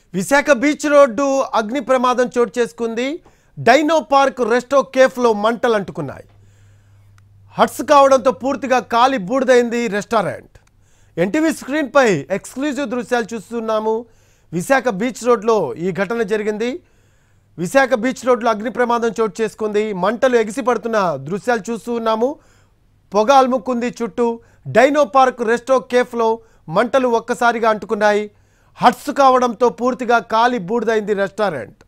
Visakha beach road అగ్ని ప్రమాదం చోటు చేసుకుంది డైనో పార్క్ రెస్టో కేఫ్లో మంటలు అంటుకున్నాయి హట్స్ కావడంతో పూర్తిగా కాలి బూడిదైంది రెస్టారెంట్ ఎన్టీవీ స్క్రీన్పై ఎక్స్క్లూజివ్ దృశ్యాలు చూస్తున్నాము విశాఖ బీచ్ రోడ్లో ఈ ఘటన జరిగింది విశాఖ బీచ్ రోడ్లో అగ్ని ప్రమాదం చోటు చేసుకుంది మంటలు ఎగిసిపడుతున్న దృశ్యాలు చూస్తూ ఉన్నాము పొగ అలుముకుంది చుట్టూ డైనో పార్క్ రెస్టో కేఫ్లో మంటలు ఒక్కసారిగా అంటుకున్నాయి హట్స్ కావడంతో పూర్తిగా కాలి బూడిదైంది రెస్టారెంట్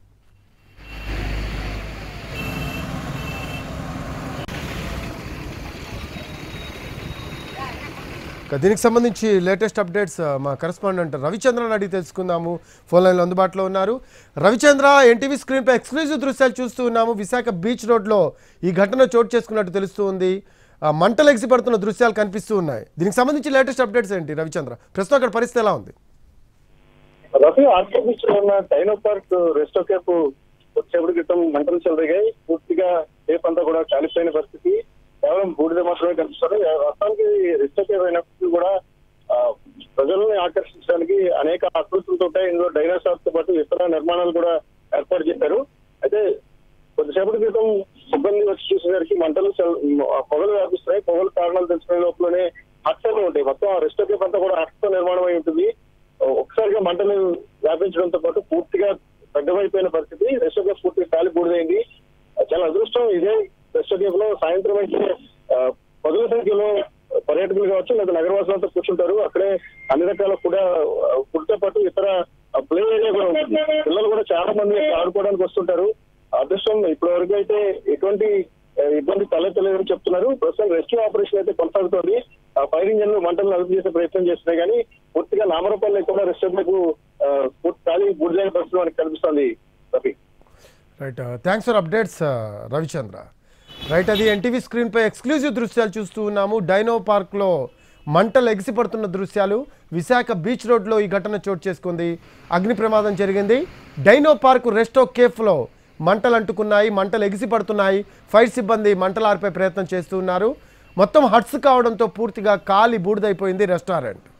ఇక దీనికి సంబంధించి లేటెస్ట్ అప్డేట్స్ ఆ, మా కరెస్పాండెంట్ రవిచంద్రన్ అడిగి తెలుసుకుందాము ఫోన్ లైన్లో అందుబాటులో ఉన్నారు రవిచంద్ర ఎన్టీవీ స్క్రీన్పై ఎక్స్క్లూజివ్ దృశ్యాలు చూస్తూ ఉన్నాము విశాఖ బీచ్ రోడ్లో ఈ ఘటన చోటు చేసుకున్నట్టు తెలుస్తూ ఉంది ఆ, మంటలు ఎగిసిపడుతున్న దృశ్యాలు కనిపిస్తూ ఉన్నాయి దీనికి సంబంధించి లేటెస్ట్ అప్డేట్స్ ఏంటి రవిచంద్ర ప్రస్తుతం అక్కడ పరిస్థితి ఎలా ఉంది రఫీ ఆర్కే బీచ్ లో ఉన్న డైనో పార్క్ రెస్టో కేప్ వచ్చేపటి క్రితం మంటలు చెలరిగాయి పూర్తిగా కేప్ అంతా కూడా కాలిపోయిన పరిస్థితి కేవలం బూడిద మాత్రమే కనిపిస్తుంది మొత్తానికి రెస్టో కేప్ అయినప్పటికీ కూడా ఆ, ప్రజల్ని ఆకర్షించడానికి అనేక ఆకృతులతో ఇందులో డైనోసార్స్ తో పాటు ఇతర నిర్మాణాలు కూడా ఏర్పాటు చేశారు అయితే కొద్దిసేపటి క్రితం సిబ్బంది వచ్చి చూసేసరికి మంటలు చెల- ఆ పొగలు వ్యాపిస్తున్నాయి పొగలు కారణాలు తెలుసుకునే లోపలనే హట్స్ అన్ని ఉంటాయి మొత్తం ఆ రెస్టో కేప్ అంతా కూడా హట్స్ తో నిర్మాణం అయి ఉంటుంది ఒకసారిగా మంటలు వ్యాపించడంతో పాటు పూర్తిగా దగ్గమైపోయిన పరిస్థితి రెస్టోకేప్ పూర్తిగా కాలి బూడిదైంది చాలా అదృష్టం ఇదే రెస్టోకేప్ లో సాయంత్రం అయితే ఆ, పదుల సంఖ్యలో పర్యాటకులు కావచ్చు లేదా నగరవాసులంతా కూర్చుంటారు అక్కడే అన్ని రకాల కూడా ఫుడ్తో పాటు ఇతర ప్లే ఏరియా కూడా ఉంటుంది పిల్లలు కూడా చాలా మంది అక్కడ ఆడుకోవడానికి వస్తుంటారు అదృష్టం ఇప్పటి వరకు అయితే ఎటువంటి ఆ, ఇబ్బంది తలెత్తలేదని చెప్తున్నారు ప్రస్తుతం రెస్క్యూ ఆపరేషన్ అయితే కొనసాగుతోంది ఆ ఫైర్ ఇంజన్లు మంటలు అదుపు చేసే ప్రయత్నం చేస్తున్నాయి కానీ పూర్తిగా నామరూపాలు లేకుండా రెస్టారెంట్ పూర్తి ఖాళీ బుడిదైన పరిస్థితి మనకి కనిపిస్తోంది Rafi right thanks for updates Ravichandra right అది ఎన్టీవీ స్క్రీన్పై ఎక్స్క్లూజివ్ దృశ్యాలు చూస్తూ ఉన్నాము డైనో పార్క్లో మంటలు ఎగిసిపడుతున్న దృశ్యాలు విశాఖ బీచ్ రోడ్లో ఈ ఘటన చోటు చేసుకుంది అగ్ని ప్రమాదం జరిగింది డైనో పార్క్ రెస్టో కేఫ్లో మంటలు అంటుకున్నాయి మంటలు ఎగిసిపడుతున్నాయి ఫైర్ సిబ్బంది మంటలు ఆర్పే ప్రయత్నం చేస్తూ ఉన్నారు మొత్తం హట్స్ కావడంతో పూర్తిగా కాలి బూడిదైపోయింది రెస్టారెంట్